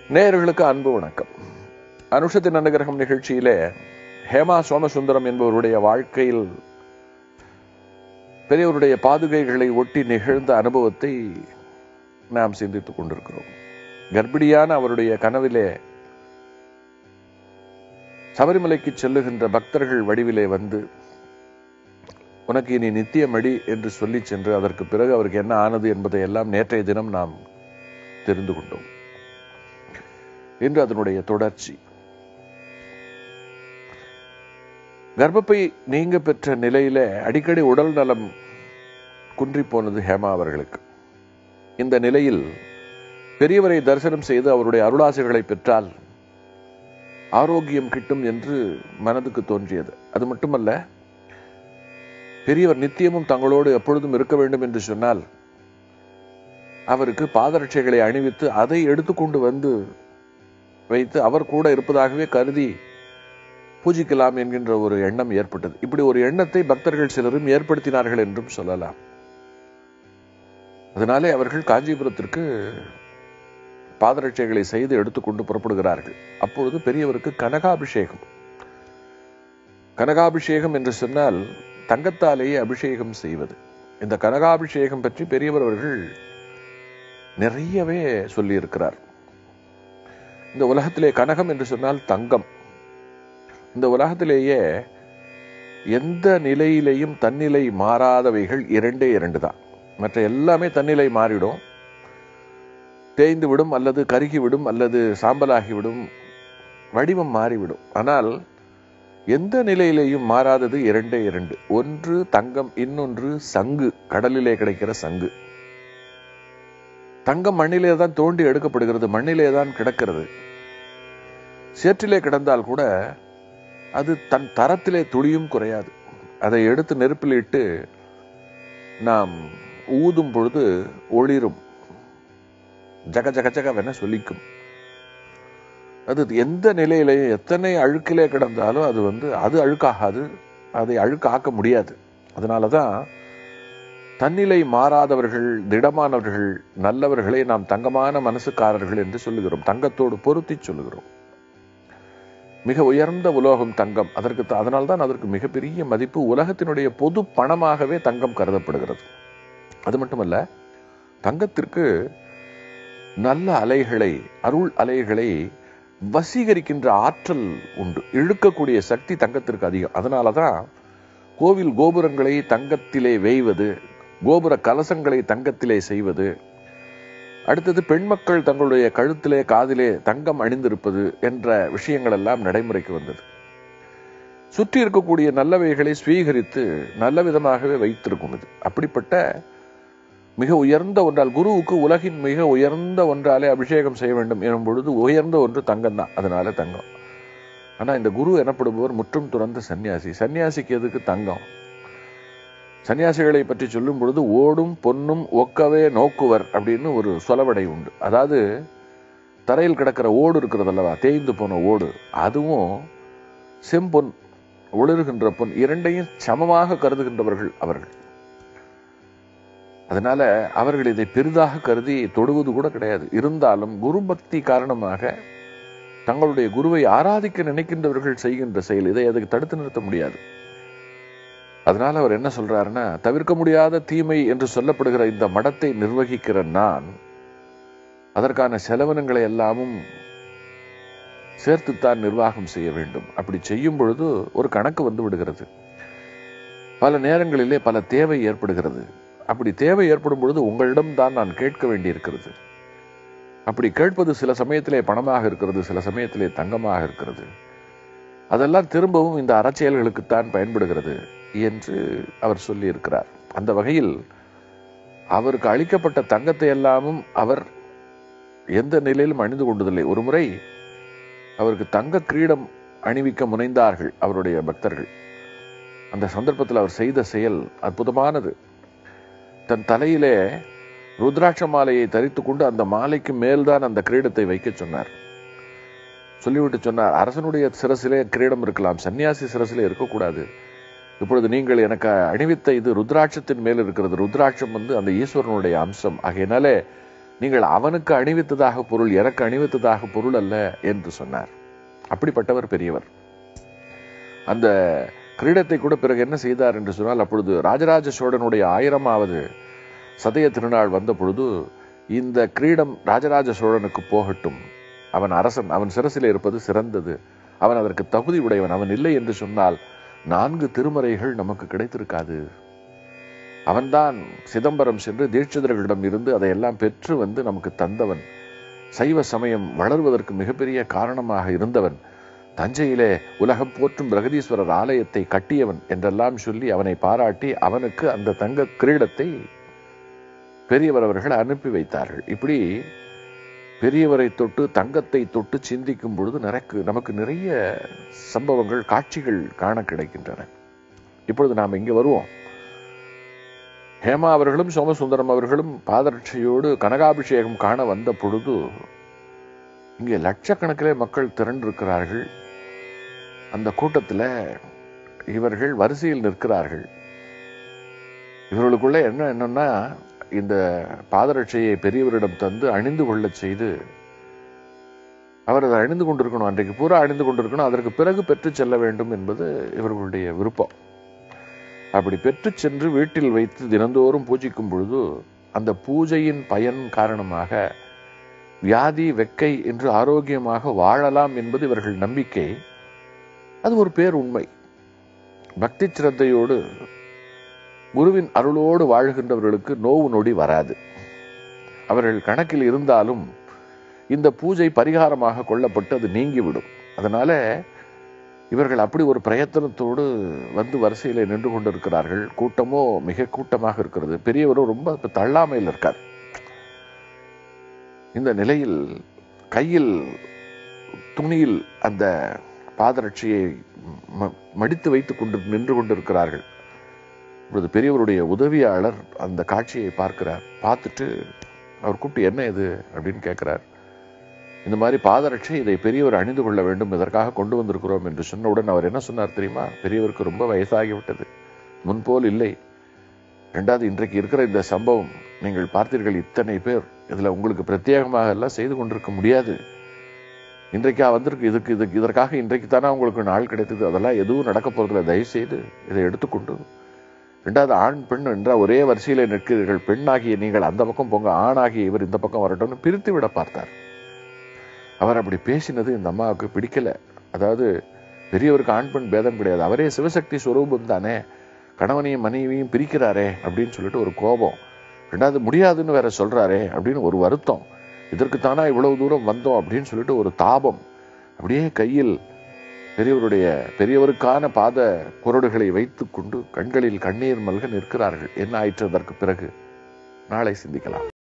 நேயர்களுக்கு அன்பு வணக்கம் அனுஷத்தின் அனுகிரகம் நிகழ்ச்சியிலே ஹேமா சோமசுந்தரம் என்பவருடைய வாழ்க்கையில் பெரியவருடைய பாதுகைகளை ஒட்டி நிகழ்ந்த அனுபவத்தை நாம் சிந்தித்துக் கொண்டிருக்கிறோம் கர்ப்பிணியான அவருடைய கனவிலே சபரிமலைக்கு செல்லுகின்ற பக்தர்கள் வடிவிலே வந்து உனக்கு இனி நித்தியமடி என்று சொல்லி சென்று அதற்கு பிறகு அவருக்கு என்ன ஆனது என்பதை எல்லாம் நேற்றைய தினம் நாம் தெரிந்து கொண்டோம் என்று அதனுடைய தொடர்ச்சி கர்ப்பப்பை நீங்க பெற்ற நிலையில அடிக்கடி உடல் நலம் குன்றி போனது ஹேமா அவர்களுக்கு இந்த நிலையில் பெரியவரை தரிசனம் செய்து அவருடைய அருளாசிகளை பெற்றால் ஆரோக்கியம் கிட்டும் என்று மனதுக்கு தோன்றியது அது மட்டுமல்ல பெரியவர் நித்தியமும் தங்களோடு எப்பொழுதும் இருக்க வேண்டும் என்று சொன்னால் அவருக்கு பாதரட்சைகளை அணிவித்து அதை எடுத்துக்கொண்டு வந்து வைத்து அவர் கூட இருப்பதாகவே கருதி பூஜிக்கலாம் என்கின்ற ஒரு எண்ணம் ஏற்பட்டது இப்படி ஒரு எண்ணத்தை பக்தர்கள் சிலரும் ஏற்படுத்தினார்கள் என்றும் சொல்லலாம் அதனாலே அவர்கள் காஞ்சிபுரத்திற்கு பாதரட்சைகளை செய்து எடுத்துக்கொண்டு புறப்படுகிறார்கள் அப்பொழுது பெரியவருக்கு கனகாபிஷேகம் கனகாபிஷேகம் என்று சொன்னால் தங்கத்தாலேயே அபிஷேகம் செய்வது இந்த கனகாபிஷேகம் பற்றி பெரியவர் அவர்கள் நிறையவே சொல்லியிருக்கிறார் இந்த உலகத்திலே கனகம் என்று சொன்னால் தங்கம் இந்த உலகத்திலேயே எந்த நிலையிலையும் தன்னிலை மாறாதவைகள் இரண்டே இரண்டு தான் மற்ற எல்லாமே தன்னிலை மாறிடும் தேய்ந்து விடும் அல்லது கருகி விடும் அல்லது சாம்பலாகி விடும் வடிவம் மாறிவிடும் ஆனால் எந்த நிலையிலேயும் மாறாதது இரண்டே இரண்டு ஒன்று தங்கம் இன்னொன்று சங்கு கடலிலே கிடைக்கிற சங்கு தங்கம் மண்ணிலே தான் தோண்டி எடுக்கப்படுகிறது மண்ணிலே தான் கிடக்கிறது சேற்றிலே கிடந்தால் கூட அது தன் தரத்திலே துளியும் குறையாது அதை எடுத்து நெருப்பில் இட்டு நாம் ஊதும் பொழுது ஒளிரும் ஜக ஜக ஜகவென சொல்லிக்கும் அது எந்த நிலையிலையும் எத்தனை அழுக்கிலே கிடந்தாலும் அது வந்து அது அழுக்காகாது அதை அழுக்காக்க முடியாது அதனாலதான் தன்னிலை மாறாதவர்கள் திடமானவர்கள் நல்லவர்களை நாம் தங்கமான மனசுக்காரர்கள் என்று சொல்லுகிறோம் தங்கத்தோடு பொருத்தி சொல்லுகிறோம் மிக உயர்ந்த உலோகம் தங்கம் அதற்கு அதனால்தான் அதற்கு மிகப்பெரிய மதிப்பு உலகத்தினுடைய பொது பணமாகவே தங்கம் கருதப்படுகிறது அது மட்டுமல்ல தங்கத்திற்கு நல்ல அலைகளை அருள் அலைகளை வசீகரிக்கின்ற ஆற்றல் உண்டு இழுக்கக்கூடிய சக்தி தங்கத்திற்கு அதிகம் அதனாலதான் கோவில் கோபுரங்களை தங்கத்திலே வேய்வது கோபுர கலசங்களை தங்கத்திலே செய்வது அடுத்தது பெண் மக்கள் தங்களுடைய கழுத்திலே காதிலே தங்கம் அணிந்திருப்பது என்ற விஷயங்கள் எல்லாம் நடைமுறைக்கு வந்தது சுற்றி இருக்கக்கூடிய நல்லவைகளை ஸ்வீகரித்து நல்ல விதமாகவே வைத்திருக்கும் இது அப்படிப்பட்ட மிக உயர்ந்த ஒன்றால் குருவுக்கு உலகின் மிக உயர்ந்த ஒன்றாலே அபிஷேகம் செய்ய வேண்டும் எனும் பொழுது உயர்ந்த ஒன்று தங்கம் தான் அதனால தங்கம் ஆனா இந்த குரு எனப்படுபவர் முற்றும் துறந்த சன்னியாசி சன்னியாசிக்கு எதுக்கு தங்கம் சன்னியாசிகளை பற்றி சொல்லும் பொழுது ஓடும் பொன்னும் ஒக்கவே நோக்குவர் அப்படின்னு ஒரு சொலவடை உண்டு அதாவது தரையில் கிடக்கிற ஓடு இருக்கிறது அல்லவா தேய்ந்து போன ஓடு அதுவும் செம்பொன் ஒளிர்கின்ற பொன் இரண்டையும் சமமாக கருதுகின்றவர்கள் அவர்கள் அதனால அவர்கள் இதை பெரிதாக கருதி தொடுவது கூட கிடையாது இருந்தாலும் குரு பக்தி காரணமாக தங்களுடைய குருவை ஆராதிக்க நினைக்கின்றவர்கள் செய்கின்ற செயல் இதை அதுக்கு தடுத்து நிறுத்த முடியாது அதனால அவர் என்ன சொல்றாருன்னா தவிர்க்க முடியாத தீமை என்று சொல்லப்படுகிற இந்த மடத்தை நிர்வகிக்கிற நான் அதற்கான செலவினங்களை எல்லாமும் சேர்த்துத்தான் நிர்வாகம் செய்ய வேண்டும் அப்படி செய்யும் பொழுது ஒரு கணக்கு வந்து விடுகிறது பல நேரங்களிலே பல தேவை ஏற்படுகிறது அப்படி தேவை ஏற்படும் பொழுது உங்களிடம் தான் நான் கேட்க வேண்டியிருக்கிறது அப்படி கேட்பது சில சமயத்திலே பணமாக இருக்கிறது சில சமயத்திலே தங்கமாக இருக்கிறது அதெல்லாம் திரும்பவும் இந்த அறச்செயல்களுக்குத்தான் பயன்படுகிறது என்று அவர் சொல்லி இருக்கிறார் அந்த வகையில் அவருக்கு அளிக்கப்பட்ட தங்கத்தை எல்லாமும் அவர் எந்த நிலையிலும் அணிந்து கொண்டதில்லை ஒரு முறை அவருக்கு தங்க கிரீடம் அணிவிக்க முனைந்தார்கள் அவருடைய பக்தர்கள் அந்த சந்தர்ப்பத்தில் அவர் செய்த செயல் அற்புதமானது தன் தலையிலே ருத்ராட்ச மாலையை தரித்து கொண்டு அந்த மாலைக்கு மேல்தான் அந்த கிரீடத்தை வைக்க சொன்னார் சொல்லிவிட்டு சொன்னார் அரசனுடைய சிரசிலே கிரீடம் இருக்கலாம் சன்னியாசி சிரசிலே இருக்கக்கூடாது இப்பொழுது நீங்கள் எனக்கு அணிவித்த இது ருத்ராட்சத்தின் மேல் இருக்கிறது ருத்ராட்சம் வந்து அந்த ஈஸ்வரனுடைய அம்சம் ஆகையினாலே நீங்கள் அவனுக்கு அணிவித்ததாக பொருள் எனக்கு அணிவித்ததாக பொருள் அல்ல என்று சொன்னார் அப்படிப்பட்டவர் பெரியவர் அந்த கிரீடத்தை கூட பிறகு என்ன செய்தார் என்று சொன்னால் அப்பொழுது ராஜராஜ சோழனுடைய ஆயிரமாவது சதய திருநாள் வந்த பொழுது இந்த கிரீடம் ராஜராஜ சோழனுக்கு போகட்டும் அவன் அரசன் அவன் சிரசில் இருப்பது சிறந்தது அவன் அதற்கு தகுதி உடையவன் அவன் இல்லை என்று சொன்னால் நான்கு திருமறைகள் நமக்கு கிடைத்திருக்காது அவன்தான் சிதம்பரம் சென்று தீட்சிதர்களிடம் இருந்து அதையெல்லாம் பெற்று வந்து நமக்கு தந்தவன் சைவ சமயம் வளர்வதற்கு மிகப்பெரிய காரணமாக இருந்தவன் தஞ்சையிலே உலகம் போற்றும் பிரகதீஸ்வரர் ஆலயத்தை கட்டியவன் என்றெல்லாம் சொல்லி அவனை பாராட்டி அவனுக்கு அந்த தங்க கிரீடத்தை பெரியவர் அவர்கள் அனுப்பி வைத்தார்கள் இப்படி பெரியவரை தொட்டு தங்கத்தை தொட்டு சிந்திக்கும் பொழுது நிறைக்கு நமக்கு நிறைய சம்பவங்கள் காட்சிகள் காண கிடைக்கின்றன இப்பொழுது நாம் இங்கே வருவோம் ஹேமா அவர்களும் சோமசுந்தரம் அவர்களும் பாதரட்சையோடு கனகாபிஷேகம் காண வந்த பொழுது இங்கே லட்சக்கணக்கிலே மக்கள் திரண்டிருக்கிறார்கள் அந்த கூட்டத்தில் இவர்கள் வரிசையில் நிற்கிறார்கள் இவர்களுக்குள்ள என்ன என்னன்னா இந்த பாதரட்சையை பெரியவரிடம் தந்து அணிந்து கொள்ளச் செய்து அவர் அதை அணிந்து கொண்டிருக்கணும் அன்றைக்கு பூரா அணிந்து கொண்டிருக்கணும் அதற்கு பிறகு பெற்று செல்ல வேண்டும் என்பது இவர்களுடைய விருப்பம் அப்படி பெற்று சென்று வீட்டில் வைத்து தினந்தோறும் பூஜிக்கும் பொழுது அந்த பூஜையின் பயன் காரணமாக வியாதி வெக்கை என்று ஆரோக்கியமாக வாழலாம் என்பது இவர்கள் நம்பிக்கை அது ஒரு பேர் உண்மை பக்தி சிரத்தையோடு குருவின் அருளோடு வாழ்கின்றவர்களுக்கு நோவு நொடி வராது அவர்கள் கணக்கில் இருந்தாலும் இந்த பூஜை பரிகாரமாக கொள்ளப்பட்டு அது நீங்கிவிடும் அதனால இவர்கள் அப்படி ஒரு பிரயத்தனத்தோடு வந்து வரிசையில நின்று கொண்டிருக்கிறார்கள் கூட்டமோ மிக கூட்டமாக இருக்கிறது பெரியவரும் ரொம்ப தள்ளாமையில் இருக்கார் இந்த நிலையில் கையில் துணியில் அந்த பாதரட்சியை ம- மடித்து வைத்துக் கொண்டு நின்று கொண்டிருக்கிறார்கள் இப்பொழுது பெரியவருடைய உதவியாளர் அந்த காட்சியை பார்க்கிறார் பார்த்துட்டு அவர் கூப்பிட்டு என்ன இது அப்படின்னு கேட்கிறார் இந்த மாதிரி பாதரட்சை இதை பெரியவர் அணிந்து கொள்ள வேண்டும் இதற்காக கொண்டு வந்திருக்கிறோம் என்று சொன்னவுடன் அவர் என்ன சொன்னார் தெரியுமா பெரியவருக்கு ரொம்ப வயசாகிவிட்டது முன்போல் இல்லை ரெண்டாவது இன்றைக்கு இருக்கிற இந்த சம்பவம் நீங்கள் பார்த்தீர்கள் இத்தனை பேர் இதுல உங்களுக்கு பிரத்யேகமாக எல்லாம் செய்து கொண்டிருக்க முடியாது இன்றைக்கா வந்திருக்கு இதுக்கு இதுக்கு இதற்காக இன்றைக்கு தானே உங்களுக்கு நாள் கிடைத்தது அதெல்லாம் எதுவும் நடக்க போறதில்ல தயவு செய்து இதை எடுத்துக்கொண்டு ரெண்டாவது ஆண் பெண் என்ற ஒரே வரிசையில நிற்கிறீர்கள் பெண்ணாகிய நீங்கள் அந்த பக்கம் போங்க ஆணாகிய இவர் இந்த பக்கம் வரட்டும்னு பிரித்து விட பார்த்தார் அவர் அப்படி பேசினது இந்த அம்மாவுக்கு பிடிக்கல அதாவது பெரியவருக்கு ஆண் பெண் பேதம் கிடையாது அவரே சிவசக்தி ஸ்வரூபம் தானே கணவனையும் மனைவியும் பிரிக்கிறாரே அப்படின்னு சொல்லிட்டு ஒரு கோபம் ரெண்டாவது முடியாதுன்னு வேற சொல்றாரே அப்படின்னு ஒரு வருத்தம் இதற்கு தானா இவ்வளவு தூரம் வந்தோம் அப்படின்னு சொல்லிட்டு ஒரு தாபம் அப்படியே கையில் பெரியவருடைய பெரியவருக்கான பாத குரடுகளை வைத்துக்கொண்டு கண்களில் கண்ணீர் மல்க நிற்கிறார்கள் என்ன ஆயிற்று அதற்கு பிறகு நாளை சிந்திக்கலாம்